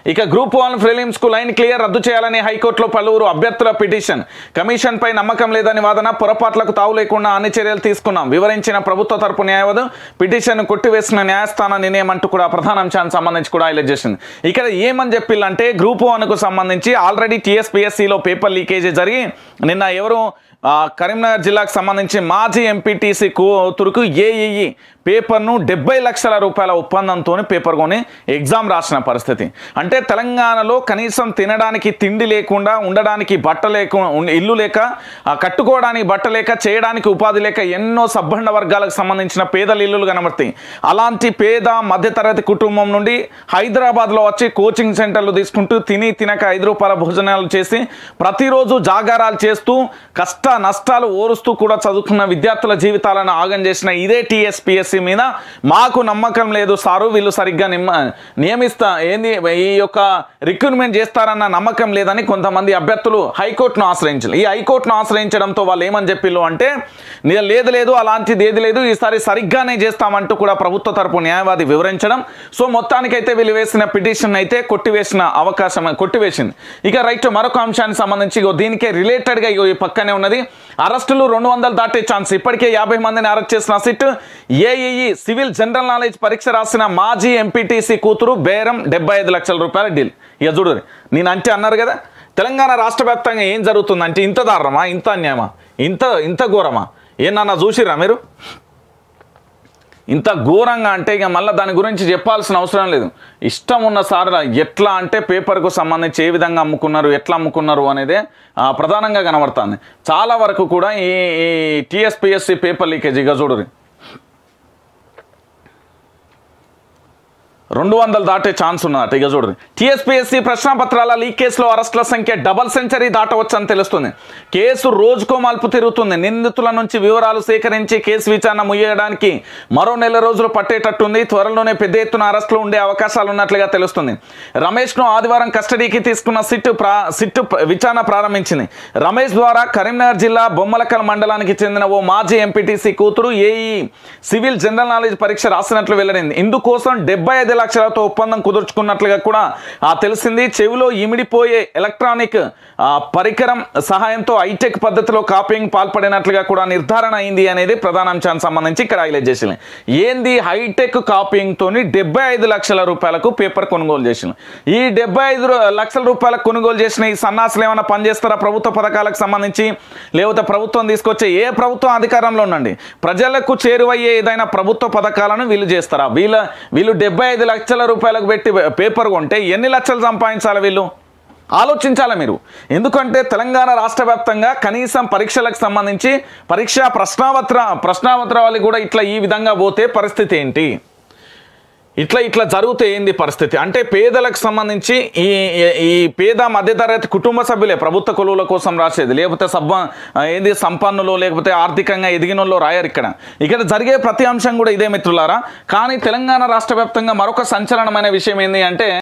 ఇక group one prelims కు line clear రద్దు చేయాలని హైకోర్టులో పలువురు అభ్యర్థుల పిటిషన్ కమిషన్ పై నమ్మకం లేదని వాదన పొరపాట్లకు తావు లేకుండా అన్ని చర్యలు తీసుకున్నాం వివరించిన ప్రభుత్వ తరపు న్యాయవాదం పిటిషన్ కొట్టివేసిన న్యాయస్థాన నిర్ణయం అంటూ కూడా ప్రధాన అంశానికి సంబంధించి కూడా హైలైట్ చేసింది ఇక్కడ ఏమని చెప్పిల్లంటే గ్రూప్ వన్ కు సంబంధించి ఆల్రెడీ టీఎస్పీఎస్సీలో పేపర్ లీకేజీ జరిగి నిన్న ఎవరు ఆ, కరీంనగర్ జిల్లాకు సంబంధించి మాజీ ఎంపీటీసీ కూతురుకు ఏఈఈ పేపర్ను డెబ్బై లక్షల రూపాయల ఒప్పందంతో పేపర్ కొని ఎగ్జామ్ రాసిన పరిస్థితి అంటే తెలంగాణలో కనీసం తినడానికి తిండి లేకుండా ఉండడానికి బట్ట లేక ఇల్లు లేక ఆ, కట్టుకోవడానికి బట్ట లేక చేయడానికి ఉపాధి లేక ఎన్నో సబ్బండ వర్గాలకు సంబంధించిన పేదల ఇల్లులు కనబడతాయి అలాంటి పేద మధ్యతరగతి కుటుంబం నుండి హైదరాబాద్లో వచ్చి కోచింగ్ సెంటర్లు తీసుకుంటూ తిని తినక ఐదు రూపాయల భోజనాలు చేసి ప్రతిరోజు జాగారాలు చేస్తూ కష్ట నష్టాలు ఓరుస్తూ కూడా చదువుకున్న విద్యార్థుల జీవితాలను ఆగం చేసిన ఇదే టీఎస్పిఎస్సి మీద మాకు నమ్మకం లేదు సారు వీళ్ళు సరిగ్గా నిమ్మ నియమిస్తా ఏంది ఈ యొక్క రిక్రూట్మెంట్ చేస్తారన్న నమ్మకం లేదని కొంతమంది అభ్యర్థులు హైకోర్టును ఆశ్రయించారు ఈ హైకోర్టును ఆశ్రయించడంతో వాళ్ళు ఏమని చెప్పిల్లు అంటే "నే- లేదు లేదు అలాంటిది ఏది లేదు ఈసారి సరిగ్గానే చేస్తామంటూ కూడా ప్రభుత్వ తరపు న్యాయవాది వివరించడం సో మొత్తానికైతే వీళ్ళు వేసిన పిటిషన్ అయితే కొట్టివేసిన అవకాశం కొట్టివేసింది ఇక రైట్ మరొక అంశానికి సంబంధించి ఇగో దీనికే రిలేటెడ్గా ఇగో ఈ పక్కనే ఉన్నది అరెస్టులు రెండు వందలు దాటే ఛాన్స్ ఇప్పటికే యాభై మందిని అరెస్ట్ చేసిన SIT AEE civil general knowledge పరీక్ష రాసిన మాజీ ఎంపీటీసీ కూతురు బేరం డెబ్బై ఐదు లక్షల రూపాయల డీల్ ఇక చూడు నేను అంటే అన్నారు కదా తెలంగాణ రాష్ట్ర వ్యాప్తంగా ఏం జరుగుతుందంటే ఇంత దారుణమా ఇంత అన్యాయమా ఇంత ఇంత ఘోరమా ఏమన్నా చూసిరా మీరు ఇంత ఘోరంగా అంటే ఇక మళ్ళీ దాని గురించి చెప్పాల్సిన అవసరం లేదు ఇష్టం ఉన్న సార్ ఎట్లా అంటే పేపర్కు సంబంధించి ఏ విధంగా అమ్ముకున్నారు ఎట్లా అమ్ముకున్నారు అనేది ఆ, ప్రధానంగా కనబడుతుంది చాలా వరకు కూడా ఈ ఈ టీఎస్పిఎస్సి పేపర్ లీకేజీగా చూడరు రెండు వందలు దాటే ఛాన్స్ ఉన్నదట ఇక చూడండి టీఎస్పీఎస్సీ ప్రశ్నపత్రాల లీక్ కేసులో అరెస్టుల సంఖ్య డబల్ సెంచరీ దాటవచ్చని తెలుస్తుంది కేసు రోజుకో మలుపు తిరుగుతుంది నిందితుల నుంచి వివరాలు సేకరించి కేసు విచారణ ముయ్యడానికి మరో నెల రోజులు పట్టేటట్టుంది త్వరలోనే పెద్ద ఎత్తున అరెస్టులు ఉండే అవకాశాలు ఉన్నట్లుగా తెలుస్తుంది రమేష్ను ఆదివారం కస్టడీకి తీసుకున్న సిట్టు ప్రా సిట్టు ప- విచారణ ప్రారంభించింది రమేష్ ద్వారా కరీంనగర్ జిల్లా బొమ్మలకల్ మండలానికి చెందిన ఓ మాజీ ఎంపీటీసీ కూతురు ఏఈ సివిల్ జనరల్ నాలెడ్జ్ పరీక్ష రాసినట్లు వెల్లడింది ఇందుకోసం డెబ్బై ఐదు లక్షలతో ఒప్పందం కుదుర్చుకున్నట్లుగా కూడా ఆ, తెలిసింది చెవిలో ఇమిడిపోయే ఎలక్ట్రానిక్ ఆ, పరికరం సహాయంతో హైటెక్ పద్ధతిలో కాపీయింగ్ పాల్పడినట్లుగా కూడా నిర్ధారణ అయింది అనేది ప్రధాన అంశానికి సంబంధించి ఇక్కడ హైలైట్ చేసింది ఏంది హైటెక్ కాపీయింగ్ తోని డెబ్బై ఐదు లక్షల రూపాయలకు పేపర్ కొనుగోలు చేసింది ఈ డెబ్బై ఐదు రు- లక్షల రూపాయలకు కొనుగోలు చేసిన ఈ సన్నాసులు ఏమైనా పనిచేస్తారా ప్రభుత్వ పథకాలకు సంబంధించి లేకపోతే ప్రభుత్వం తీసుకొచ్చే ఏ ప్రభుత్వం అధికారంలో ఉండండి ప్రజలకు చేరువయ్యే ఏదైనా ప్రభుత్వ పథకాలను వీళ్ళు చేస్తారా వీళ్ళ వీళ్ళు డెబ్బై ఐదు లక్షల రూపాయలకు పెట్టి పేపర్ కొంటే ఎన్ని లక్షలు సంపాదించాలి వీళ్ళు ఆలోచించాలి మీరు ఎందుకంటే తెలంగాణ రాష్ట్ర వ్యాప్తంగా కనీసం పరీక్షలకు సంబంధించి పరీక్షా ప్రశ్నాపత్ర ప్రశ్నాపత్రాలు కూడా ఇట్లా ఈ విధంగా పోతే పరిస్థితి ఏంటి ఇట్లా ఇట్లా జరిగితే ఏంది పరిస్థితి అంటే పేదలకు సంబంధించి ఈ ఈ- ఈ పేద మధ్యతరగతి కుటుంబ సభ్యులే ప్రభుత్వ కొలువుల కోసం రాసేది లేకపోతే సబ్బ ఏంది సంపన్నులు లేకపోతే ఆర్థికంగా ఎదిగినోళ్ళు రాయరు ఇక్కడ ఇక్కడ జరిగే ప్రతి అంశం కూడా ఇదే మిత్రులారా కానీ తెలంగాణ రాష్ట్ర వ్యాప్తంగా మరొక సంచలనమైన విషయం ఏంది అంటే